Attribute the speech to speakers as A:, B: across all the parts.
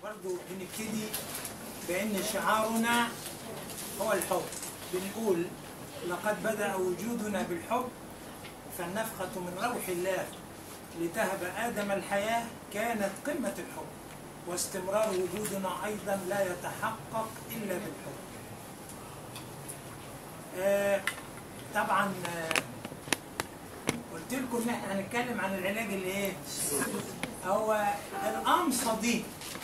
A: برضو بنبتدي بأن شعارنا هو الحب بنقول لقد بدأ وجودنا بالحب فالنفخة من روح الله لتهب آدم الحياة كانت قمة الحب واستمرار وجودنا أيضا لا يتحقق إلا بالحب آه طبعا آه قلت لكم ان احنا هنتكلم عن العلاج اللي ايه هو القمصه دي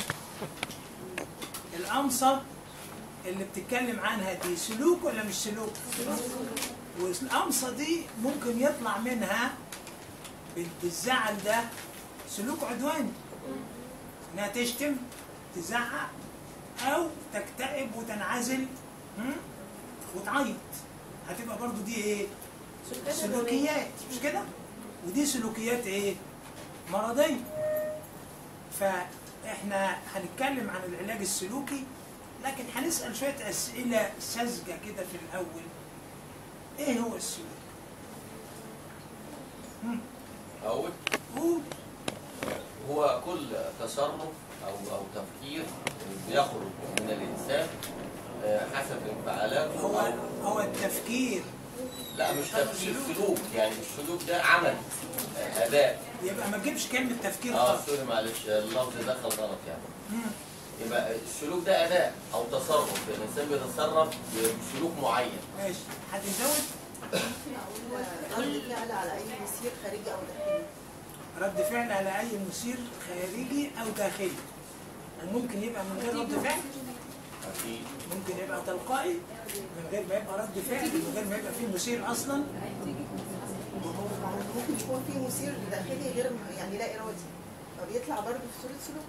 A: القمصه اللي بتتكلم عنها دي سلوك ولا مش سلوك والقمصه دي ممكن يطلع منها بنت الزعل ده سلوك عدواني انها تشتم تزعق او تكتئب وتنعزل هم؟ وتعيط هتبقى برضو دي ايه سلوكيات مش كده ودي سلوكيات ايه مرضيه فاحنا هنتكلم عن العلاج السلوكي لكن هنسال شويه اسئله ساذجه كده في الاول ايه هو السلوك هم،
B: أول
A: قول
B: هو كل تصرف أو أو تفكير بيخرج من الإنسان آه، حسب انفعالاته
A: هو
B: أو
A: هو التفكير
B: لا مش تفكير سلوك يعني السلوك ده عمل آه، أداء
A: يبقى ما تجيبش كلمه تفكير
B: اه
A: غلط
B: سوري معلش اللفظ دخل غلط يعني
A: مم.
B: يبقى السلوك ده أداء أو تصرف الإنسان بيتصرف بسلوك معين
A: ماشي حد يزود
C: رد فعل على اي مسير خارجي او داخلي
A: رد فعل على اي مثير خارجي او داخلي وممكن يبقى من غير رد فعل
B: أكيد
A: ممكن يبقى تلقائي من غير ما يبقى رد فعل من غير ما يبقى فيه مثير اصلا
C: ممكن يكون في مثير داخلي غير يعني لا ارادي فبيطلع برضه في صوره سلوك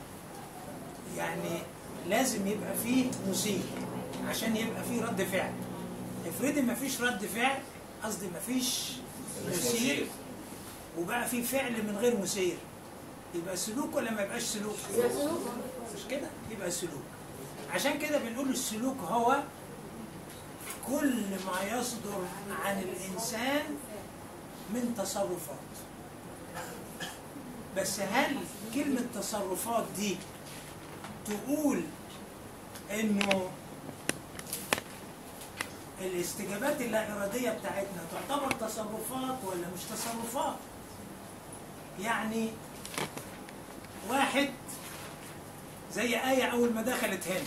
A: يعني لازم يبقى فيه مثير عشان يبقى فيه رد فعل افرضي ما فيش رد فعل قصدي ما فيش مثير وبقى فيه فعل من غير مثير يبقى سلوك ولا ما يبقاش سلوك؟ مش كده؟ يبقى سلوك عشان كده بنقول السلوك هو كل ما يصدر عن الإنسان من تصرفات بس هل كلمة تصرفات دي تقول إنه الاستجابات اللا إرادية بتاعتنا تعتبر تصرفات ولا مش تصرفات؟ يعني واحد زي آية أول ما دخلت هنا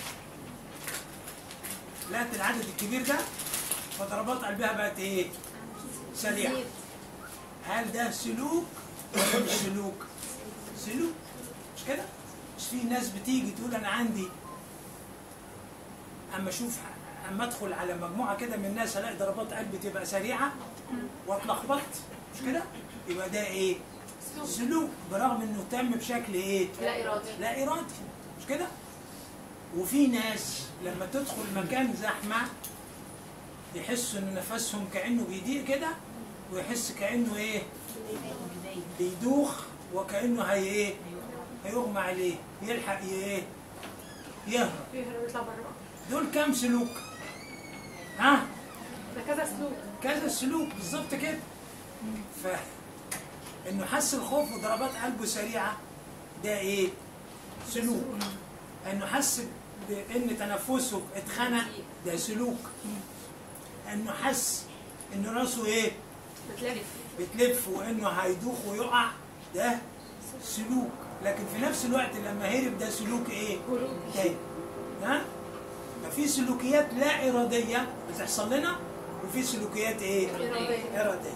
A: لقت العدد الكبير ده فضربات قلبها بقت إيه؟ سريعة هل ده سلوك ولا مش سلوك؟ سلوك مش كده؟ مش في ناس بتيجي تقول أنا عندي أما أشوف أما أدخل على مجموعة كده من الناس ألاقي ضربات قلبي تبقى سريعة واتلخبطت مش كده؟ يبقى ده إيه؟ سلوك برغم إنه تم بشكل إيه؟
D: لا إرادي
A: لا إرادي مش كده؟ وفي ناس لما تدخل مكان زحمة يحسوا إن نفسهم كأنه بيضيق كده ويحس كأنه إيه؟ بيدوخ وكأنه هي إيه؟ هيغمى عليه يلحق ي- إيه؟ يهرب
D: يهرب يطلع بره
A: دول كام سلوك؟ ها؟
D: ده كذا سلوك
A: كذا سلوك بالظبط كده ف انه حس الخوف وضربات قلبه سريعه ده ايه سلوك انه حس بان تنفسه اتخنق ده سلوك انه حس ان راسه ايه
D: بتلف
A: بتلف وانه هيدوخ ويقع ده سلوك لكن في نفس الوقت لما هرب ده سلوك ايه تاني ها ففي سلوكيات لا اراديه بتحصل لنا وفي سلوكيات ايه
D: إرادية.
A: اراديه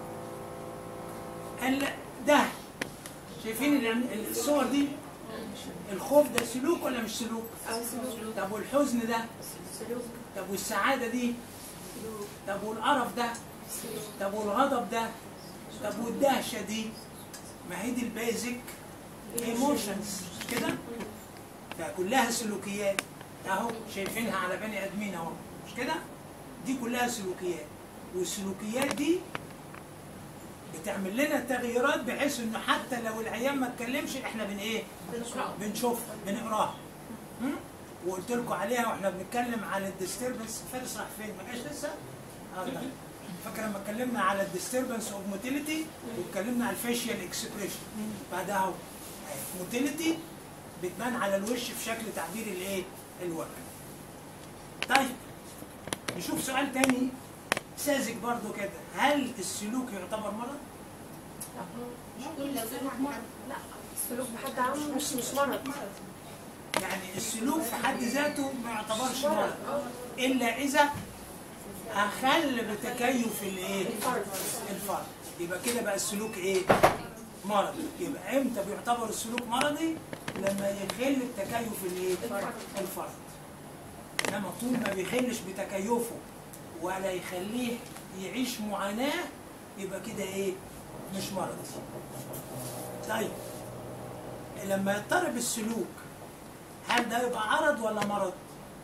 A: ال- ده شايفين ال- الصور دي الخوف ده سلوك ولا مش سلوك
D: أو سلوك
A: طب والحزن ده
D: سلوك
A: طب والسعاده دي طب والقرف ده طب والغضب ده طب والدهشه دي ما هي دي البيزك ايموشنز كده فكلها سلوكيات اهو شايفينها على بني ادمين اهو مش كده دي كلها سلوكيات والسلوكيات دي بتعمل لنا تغييرات بحيث انه حتى لو العيان ما اتكلمش احنا بن ايه بنشوفها بنقراها هم؟ وقلت لكم عليها واحنا بنتكلم على الديستربنس فارس راح فين ما جاش لسه اه طيب. فاكر لما اتكلمنا على الديستربنس اوف موتيليتي واتكلمنا على الفيشيال اكسبريشن بعدها اهو موتيليتي بتبان على الوش في شكل تعبير الايه الوجه طيب نشوف سؤال تاني ساذج برضو كده هل السلوك يعتبر مرض
D: مش كل سلوك مرض لا السلوك بحد عام مش مش مرض
A: يعني السلوك في حد ذاته ما يعتبرش مرض الا اذا اخل بتكيف الايه
D: الفرد
A: الفرد يبقى كده بقى السلوك ايه مرض يبقى امتى بيعتبر السلوك مرضي لما يخل بتكيف الايه الفرد انما طول ما بيخلش بتكيفه ولا يخليه يعيش معاناه يبقى كده ايه مش مرض طيب لما يضطرب السلوك هل ده يبقى عرض ولا مرض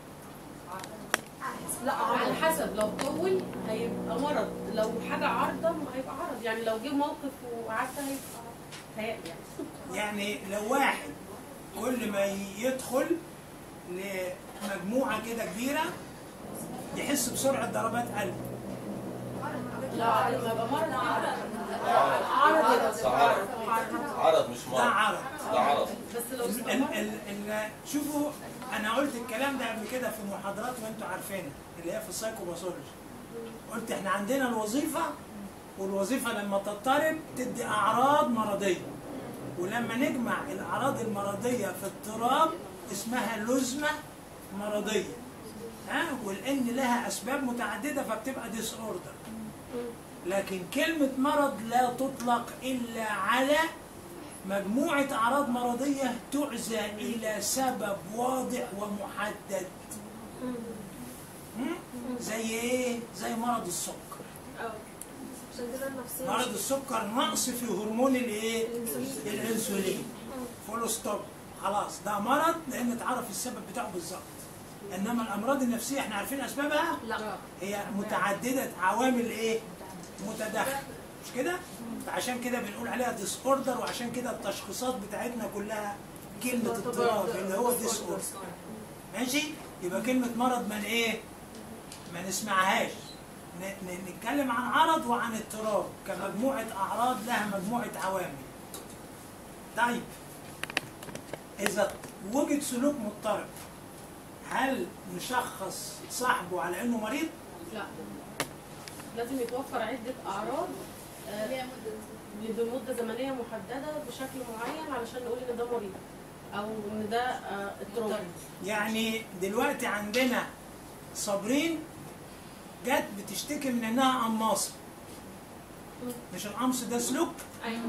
D: لا على حسب لو طول هيبقى مرض لو حاجه عارضه هيبقى عرض يعني لو جه موقف وقعدت هيبقى هيقل يعني
A: يعني لو واحد كل ما يدخل لمجموعة كده كبيرة يحس بسرعة ضربات قلب
D: لا لما يبقى مرض
B: عرض
D: عرض
B: ده عرض عرض مش
A: ده
B: مرض
A: عرض
B: ده عرض
D: بس لو
A: ال
D: استمر
A: ال ال شوفوا انا قلت الكلام ده قبل كده في محاضرات وانتوا عارفينها اللي هي في السايكوباثولوجي قلت احنا عندنا الوظيفة والوظيفة لما تضطرب تدي اعراض مرضية ولما نجمع الاعراض المرضية في اضطراب اسمها لزمة مرضية ها ولان لها اسباب متعددة فبتبقى ديس اوردر لكن كلمة مرض لا تطلق إلا على مجموعة أعراض مرضية تعزى إلى سبب واضح ومحدد مم؟ زي إيه؟ زي مرض السكر
D: عشان كده النفسيه
A: مرض السكر نقص في هرمون الإيه؟ الأنسولين فول ستوب خلاص ده مرض لأن اتعرف السبب بتاعه بالظبط إنما الأمراض النفسية إحنا عارفين أسبابها
D: لا
A: هي متعددة عوامل ايه؟ متداخلة مش كده؟ فعشان كده بنقول عليها ديس اوردر وعشان كده التشخيصات بتاعتنا كلها كلمة اضطراب اللي هو ديس اوردر ماشي؟ يبقى كلمة مرض من ايه؟ ما نسمعهاش ن- ن- نتكلم عن عرض وعن اضطراب كمجموعة أعراض لها مجموعة عوامل طيب إذا وجد سلوك مضطرب هل نشخص صاحبه على إنه مريض؟
D: لا لازم يتوفر عدة أعراض آه، بمدة زمنية محددة بشكل معين علشان نقول إن ده مريض أو إن ده آه، اضطراب
A: يعني دلوقتي عندنا صابرين جت بتشتكي من انها قماصه مش القمص ده سلوك
D: أيوه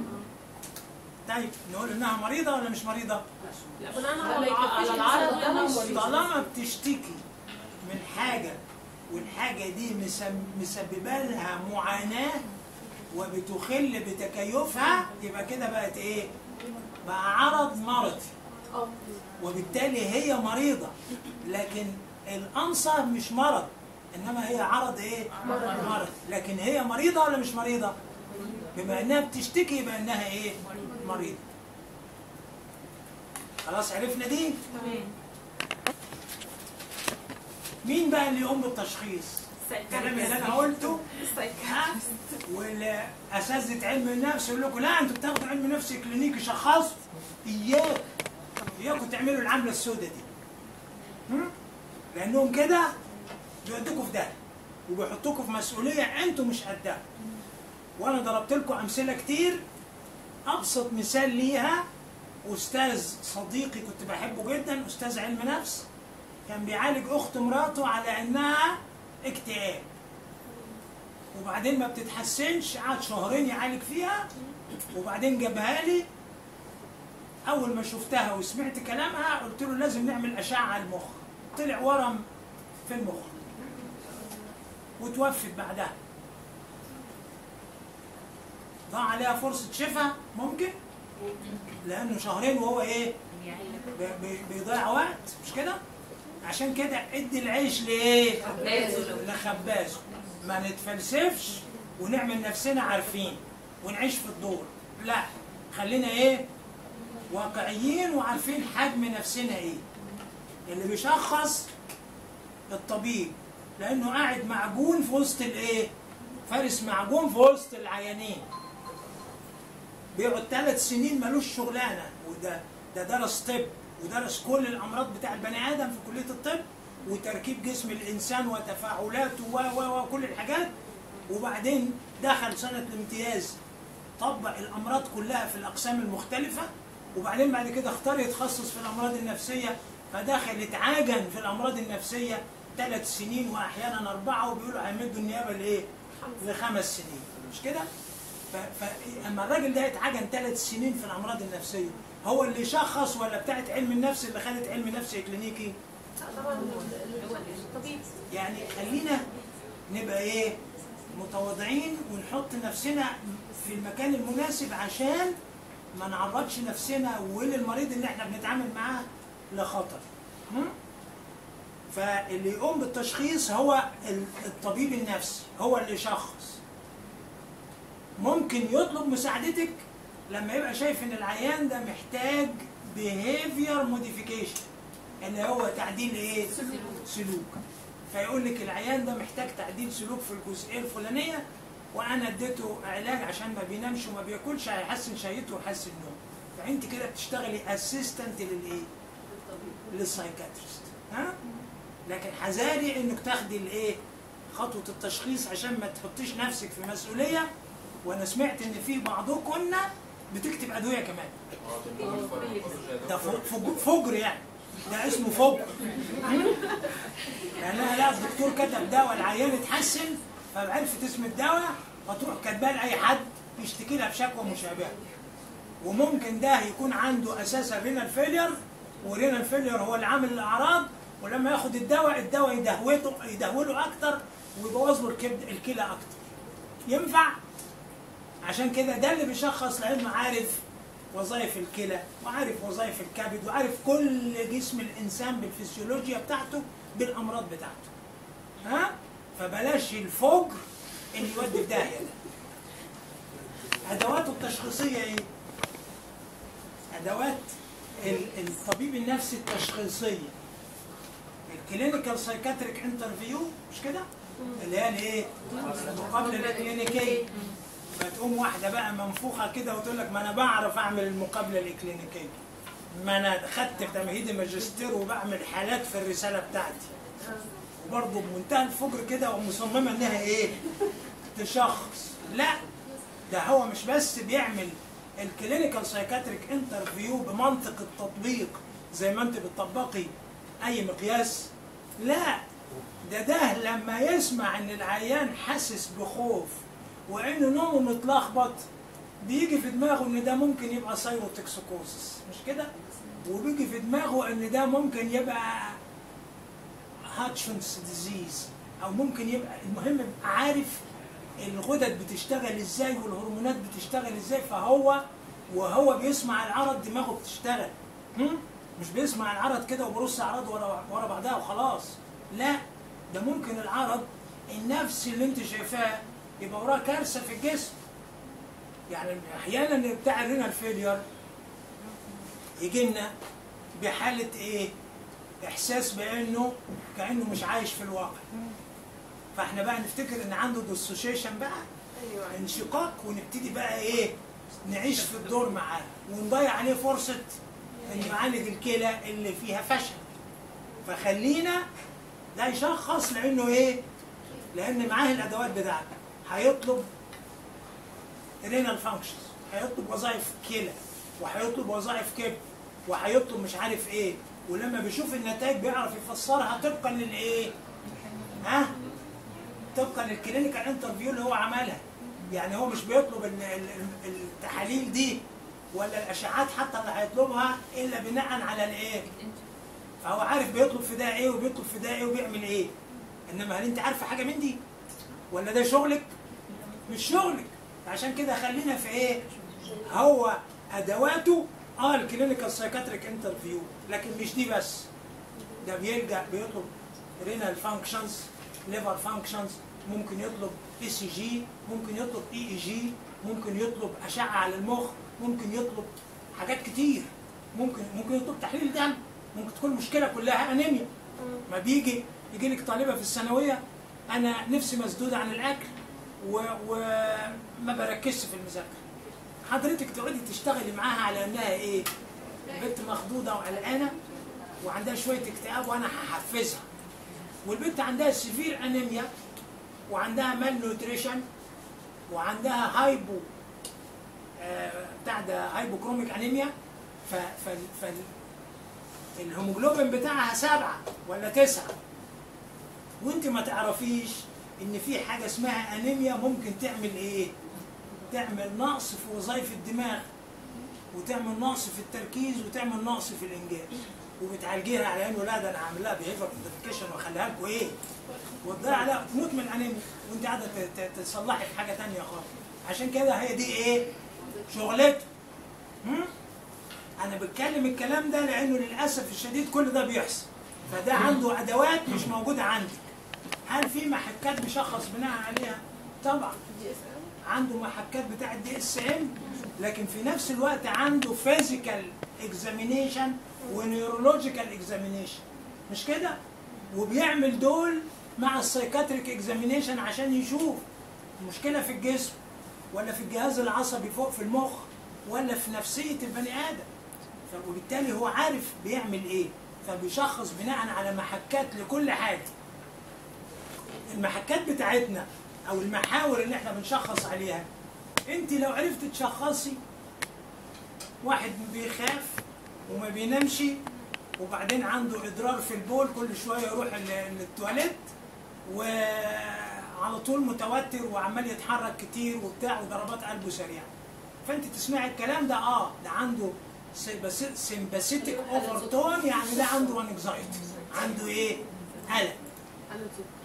A: طيب نقول انها مريضه ولا مش مريضه
D: لا بناء على على العرض ده مش مريض
A: طالما بتشتكي من حاجه والحاجه دي مسم- مسببه لها معاناه وبتخل بتكيفها يبقى كده بقت ايه بقى عرض مرضي
D: اه
A: وبالتالي هي مريضة لكن الأنصة مش مرض إنما هي عرض إيه؟ مرض لكن هي مريضة ولا مش مريضة؟ بما إنها بتشتكي يبقى إنها إيه؟ مريضة خلاص عرفنا دي؟
D: تمام
A: مين بقى اللي يقوم بالتشخيص؟ الكلام اللي أنا قلته ها؟ والأساتذة علم النفس يقول لكم لا أنتوا بتاخدوا علم نفس كلينيكي شخصوا إياك إياكم تعملوا العملة السوداء دي هم؟ لأنهم كده بيودوكوا في ده وبيحطوكوا في مسؤولية أنتوا مش قدها وأنا ضربت لكم أمثلة كتير أبسط مثال ليها أستاذ صديقي كنت بحبه جدا أستاذ علم نفس كان بيعالج أخت مراته على إنها اكتئاب وبعدين ما بتتحسنش قعد شهرين يعالج فيها وبعدين جابها لي اول ما شفتها وسمعت كلامها قلت له لازم نعمل اشعه على المخ طلع ورم في المخ وتوفت بعدها ضاع عليها فرصه شفاء ممكن لانه شهرين وهو ايه بي- بي- بيضيع وقت مش كده عشان كده ادي العيش لايه لخبازه ما نتفلسفش ونعمل نفسنا عارفين ونعيش في الدور لا خلينا ايه واقعيين وعارفين حجم نفسنا ايه اللي بيشخص الطبيب لانه قاعد معجون في وسط الايه فارس معجون في وسط العيانين بيقعد ثلاث سنين ملوش شغلانه وده ده درس طب ودرس كل الامراض بتاع البني ادم في كليه الطب وتركيب جسم الانسان وتفاعلاته و و وكل الحاجات وبعدين دخل سنه الامتياز طبق الامراض كلها في الاقسام المختلفه وبعدين بعد كده اختار يتخصص في الامراض النفسيه فدخل اتعجن في الامراض النفسيه ثلاث سنين واحيانا اربعه وبيقولوا هيمدوا النيابه لايه؟ لخمس سنين مش كده؟ ف- فاما الراجل ده اتعجن ثلاث سنين في الامراض النفسيه هو اللي شخص ولا بتاعت علم النفس اللي خدت علم نفس كلينيكي؟
D: طبعا الطبيب
A: يعني خلينا نبقى ايه متواضعين ونحط نفسنا في المكان المناسب عشان ما نعرضش نفسنا وللمريض اللي احنا بنتعامل معاه لخطر هم؟ فاللي يقوم بالتشخيص هو ال- الطبيب النفسي هو اللي يشخص ممكن يطلب مساعدتك لما يبقى شايف ان العيان ده محتاج behavior modification اللي هو تعديل ايه؟ سلوك فيقول لك العيان ده محتاج تعديل سلوك في الجزئيه الفلانيه وانا اديته علاج عشان ما بينامش وما بياكلش هيحسن شهيته ويحسن نومه فانت كده بتشتغلي اسيستنت للايه؟ للسايكاتريست ها؟ لكن حذاري انك تاخدي الايه؟ خطوه التشخيص عشان ما تحطيش نفسك في مسؤوليه وانا سمعت ان في بعضكم بتكتب ادويه كمان ده ف- فج- فجر يعني ده اسمه فجر يعني انا لا الدكتور كتب دواء العيان اتحسن فعرفت اسم الدواء فتروح كاتباه لاي حد يشتكي لها بشكوى مشابهه وممكن ده يكون عنده اساسا رينال فيلير ورينال فيلير هو اللي عامل الاعراض ولما ياخد الدواء الدواء يدهوته يدهوله اكتر ويبوظ له الكبد الكلى اكتر ينفع عشان كده ده اللي بيشخص لانه عارف وظائف الكلى وعارف وظائف الكبد وعارف كل جسم الانسان بالفسيولوجيا بتاعته بالامراض بتاعته ها فبلاش الفجر اللي يودي في داهيه ده ادواته التشخيصيه ايه ادوات ال- الطبيب النفسي التشخيصيه الكلينيكال سايكاتريك انترفيو مش كده اللي هي الايه المقابله الكلينيكيه فتقوم واحده بقى منفوخه كده وتقول لك ما انا بعرف اعمل المقابله الاكلينيكيه ما انا خدت في تمهيدي ماجستير وبعمل حالات في الرساله بتاعتي وبرضه بمنتهى الفجر كده ومصممه انها ايه تشخص لا ده هو مش بس بيعمل الكلينيكال سايكاتريك انترفيو بمنطق التطبيق زي ما انت بتطبقي اي مقياس لا ده ده لما يسمع ان العيان حاسس بخوف وان نومه متلخبط بيجي في دماغه ان ده ممكن يبقى سايروتكسيكوزس مش كده وبيجي في دماغه ان ده ممكن يبقى هاتشنز ديزيز او ممكن يبقى المهم يبقى عارف الغدد بتشتغل ازاي والهرمونات بتشتغل ازاي فهو وهو بيسمع العرض دماغه بتشتغل هم؟ مش بيسمع العرض كده وبيرص اعراض ورا ورا بعضها وخلاص لا ده ممكن العرض النفسي اللي انت شايفاه يبقى وراه كارثه في الجسم يعني احيانا بتاع الرينال فيلير يجي لنا بحاله ايه؟ احساس بانه كانه مش عايش في الواقع فاحنا بقى نفتكر ان عنده ديسوشيشن بقى
C: ايوه
A: انشقاق ونبتدي بقى ايه نعيش في الدور معاه ونضيع عليه فرصه ان يعالج الكلى اللي فيها فشل فخلينا ده يشخص لانه ايه لان معاه الادوات بتاعته هيطلب رينال فانكشنز هيطلب وظائف كلى وهيطلب وظائف كبد وهيطلب مش عارف ايه ولما بيشوف النتائج بيعرف يفسرها طبقا للايه ها طبقا للكلينيكال انترفيو اللي هو عملها يعني هو مش بيطلب ال- ال- ال- التحاليل دي ولا الاشعات حتى اللي هيطلبها الا بناء على الايه فهو عارف بيطلب في ده ايه وبيطلب في ده ايه وبيعمل ايه انما هل انت عارفه حاجه من دي ولا ده شغلك مش شغلك عشان كده خلينا في ايه هو ادواته اه الكلينيكال سايكاتريك انترفيو لكن مش دي بس ده بيلجا بيطلب رينال فانكشنز ليفر فانكشنز ممكن يطلب اي سي جي ممكن يطلب اي اي جي ممكن يطلب اشعه على المخ ممكن يطلب حاجات كتير ممكن ممكن يطلب تحليل دم ممكن تكون المشكله كلها انيميا ما بيجي يجي لك طالبه في الثانويه انا نفسي مسدوده عن الاكل و- وما بركزش في المذاكره حضرتك تقعدي تشتغلي معاها على انها ايه البنت مخضوضه وقلقانه وعندها شويه اكتئاب وانا هحفزها والبنت عندها سيفير انيميا وعندها مال نوتريشن وعندها هايبو آه، بتاع ده هايبوكروميك انيميا ف ف ف الهيموجلوبين بتاعها سبعة ولا تسعة وانت ما تعرفيش ان في حاجة اسمها انيميا ممكن تعمل ايه تعمل نقص في وظائف الدماغ وتعمل نقص في التركيز وتعمل نقص في الانجاز وبتعالجيها على انه لا ده انا هعمل لها بيهيفر موديفيكيشن واخليها لكم ايه وتضيع لا تموت من الانيميا وانت قاعده ت- ت- تصلحي في حاجه ثانيه خالص عشان كده هي دي ايه شغلته هم؟ انا بتكلم الكلام ده لانه للاسف الشديد كل ده بيحصل فده عنده ادوات مش موجوده عندي هل في محكات بيشخص بناء عليها طبعا عنده محكات بتاع الدي اس ام لكن في نفس الوقت عنده فيزيكال اكزامينيشن ونيورولوجيكال اكزامينيشن مش كده وبيعمل دول مع السايكاتريك اكزامينيشن عشان يشوف المشكله في الجسم ولا في الجهاز العصبي فوق في المخ ولا في نفسيه البني ادم ف- وبالتالي هو عارف بيعمل ايه فبيشخص بناء على محكات لكل حاجه المحكات بتاعتنا او المحاور اللي احنا بنشخص عليها انت لو عرفت تشخصي واحد بيخاف وما بينامش وبعدين عنده ادرار في البول كل شويه يروح ال- للتواليت وعلى طول متوتر وعمال يتحرك كتير وبتاع وضربات قلبه سريعه فانت تسمعي الكلام ده اه ده عنده سمباثيتك اوفر تون يعني ده عنده انكزايتي عنده ايه؟ قلق
D: انا سكر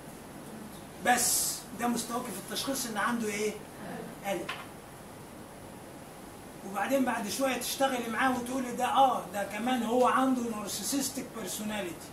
A: بس ده مستوى في التشخيص ان عنده ايه؟ قلق وبعدين بعد شويه تشتغلي معاه وتقولي ده اه ده كمان هو عنده نارسيسستك بيرسوناليتي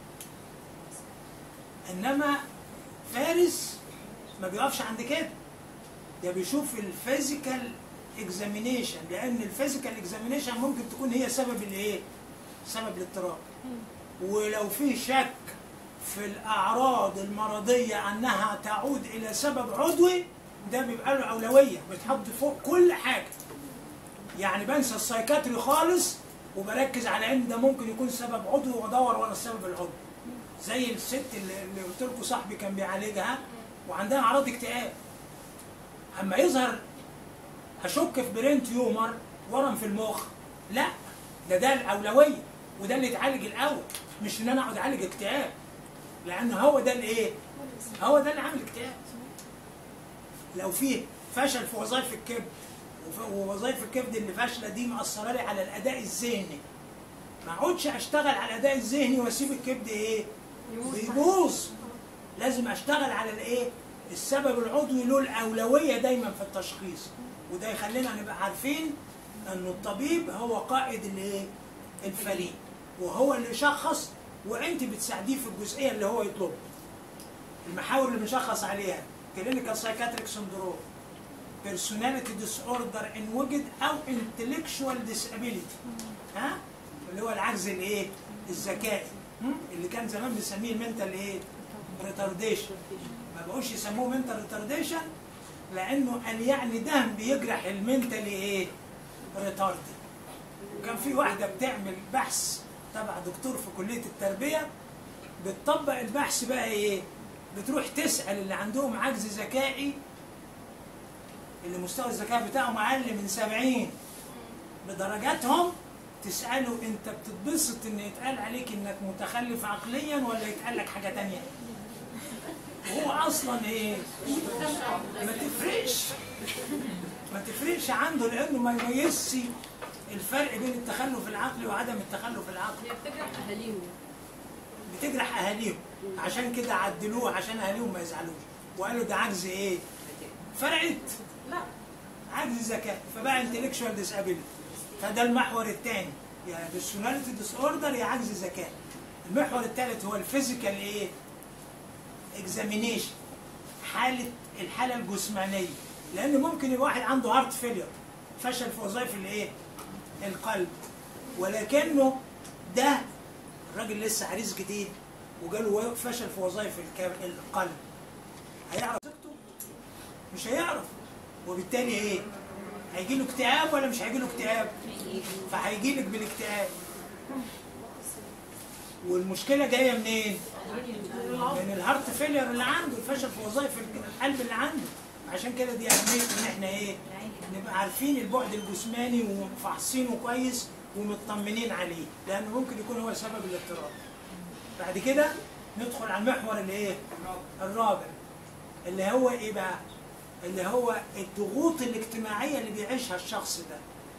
A: انما فارس ما بيقفش عند كده ده بيشوف الفيزيكال اكزامينيشن لان الفيزيكال اكزامينيشن ممكن تكون هي سبب الايه؟ سبب الاضطراب ولو في شك في الاعراض المرضيه انها تعود الى سبب عضوي ده بيبقى له اولويه بيتحط فوق كل حاجه يعني بنسى السايكاتري خالص وبركز على ان ده ممكن يكون سبب عضوي وادور ورا السبب العضوي زي الست اللي اللي قلت لكم صاحبي كان بيعالجها وعندها اعراض اكتئاب اما يظهر اشك في برين تيومر ورم في المخ لا ده ده الاولويه وده اللي يتعالج الاول مش ان انا اقعد اعالج اكتئاب لان هو ده الايه هو ده اللي عامل اكتئاب لو في فشل في وظائف الكبد وف- ووظائف الكبد اللي فاشله دي مأثره لي على الاداء الذهني ما اقعدش اشتغل على الاداء الذهني واسيب الكبد ايه بيبوظ لازم اشتغل على الايه السبب العضوي له الاولويه دايما في التشخيص وده يخلينا نبقى عارفين ان الطبيب هو قائد الايه الفريق وهو اللي يشخص وانت بتساعديه في الجزئيه اللي هو يطلبها المحاور اللي بنشخص عليها كلينيكال سايكاتريك سندروم بيرسوناليتي ديس اوردر ان وجد او انتلكشوال ديسابيليتي ها اللي هو العجز الايه الذكائي هم؟ اللي كان زمان بنسميه المنتال ايه ريتارديشن ما بقوش يسموه منتال ريتارديشن لانه قال يعني ده بيجرح المنتال ايه ريتاردد وكان في واحده بتعمل بحث تبع دكتور في كليه التربيه بتطبق البحث بقى ايه بتروح تسال اللي عندهم عجز ذكائي اللي مستوى الذكاء بتاعهم اقل من 70 بدرجاتهم تساله انت بتتبسط ان يتقال عليك انك متخلف عقليا ولا يتقال لك حاجه تانية هو اصلا ايه ما تفرقش ما تفرقش عنده لانه ما يميزش الفرق بين التخلف العقلي وعدم التخلف العقلي
D: هي بتجرح اهاليهم
A: بتجرح اهاليهم عشان كده عدلوه عشان اهاليهم ما يزعلوش وقالوا ده عجز ايه فرقت
D: لا
A: عجز ذكاء فبقى انتلكشوال ديسابيلتي فده المحور الثاني يا بيرسوناليتي ديس اوردر يا عجز ذكاء المحور الثالث هو الفيزيكال ايه اكزامينيشن حاله الحاله الجسمانيه لان ممكن يبقى واحد عنده هارت فيلير فشل في وظائف الايه القلب ولكنه ده الراجل لسه عريس جديد وجاله فشل في وظائف الك- القلب هيعرف زوجته؟ مش هيعرف وبالتالي ايه هيجي له اكتئاب ولا مش هيجي له اكتئاب فهيجي لك بالاكتئاب والمشكله جايه منين من الهارت فيلير اللي عنده الفشل في وظائف القلب اللي عنده عشان كده دي اهميه ان احنا ايه نبقى عارفين البعد الجسماني وفحصينه كويس ومطمنين عليه لانه ممكن يكون هو سبب الاضطراب بعد كده ندخل على المحور اللي ايه الرابع اللي هو ايه بقى اللي هو الضغوط الاجتماعيه اللي بيعيشها الشخص ده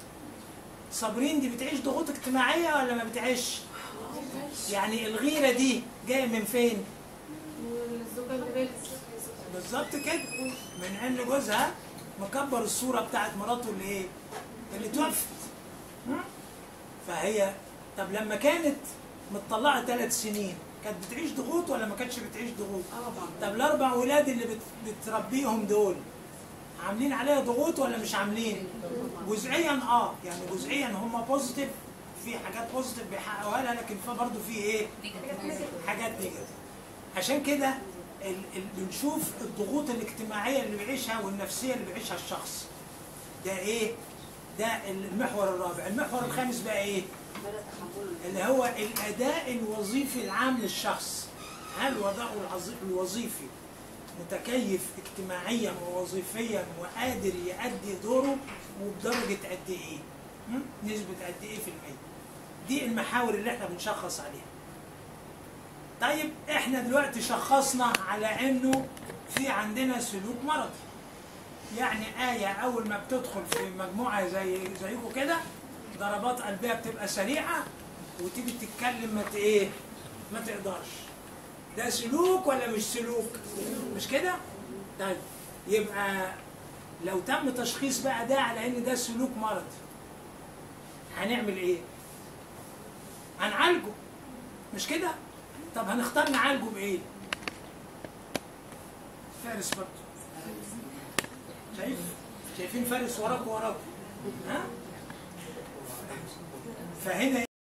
A: صابرين دي بتعيش ضغوط اجتماعيه ولا ما بتعيش يعني الغيره دي جايه من فين
D: الزوجة اللي بيلبس
A: بالظبط كده من ان جوزها مكبر الصوره بتاعت مراته اللي ايه اللي توفت م? فهي طب لما كانت متطلعه ثلاث سنين كانت بتعيش ضغوط ولا ما كانتش بتعيش ضغوط طب الاربع ولاد اللي بت... بتربيهم دول عاملين عليها ضغوط ولا مش عاملين جزئيا اه يعني جزئيا هم بوزيتيف في حاجات بوزيتيف بيحققوها لها لكن في برضه في ايه حاجات نيجاتيف عشان كده ال- ال- بنشوف الضغوط الاجتماعيه اللي بيعيشها والنفسيه اللي بيعيشها الشخص ده ايه ده المحور الرابع المحور الخامس بقى ايه اللي هو الاداء الوظيفي العام للشخص هل وضعه العظ- الوظيفي متكيف اجتماعيا ووظيفيا وقادر يؤدي دوره وبدرجه قد ايه م? نسبه قد ايه في المية دي المحاور اللي احنا بنشخص عليها طيب احنا دلوقتي شخصنا على انه في عندنا سلوك مرضي يعني آية أول ما بتدخل في مجموعة زي زيكم كده ضربات قلبها بتبقى سريعة وتيجي تتكلم ما ت- إيه ما تقدرش ده سلوك ولا مش سلوك؟ مش كده؟ طيب يبقى لو تم تشخيص بقى ده على إن ده سلوك مرضي هنعمل إيه؟ هنعالجه مش كده؟ طب هنختار نعالجه بإيه؟ فارس برضه شايف شايفين فارس وراك وراك ها فهنا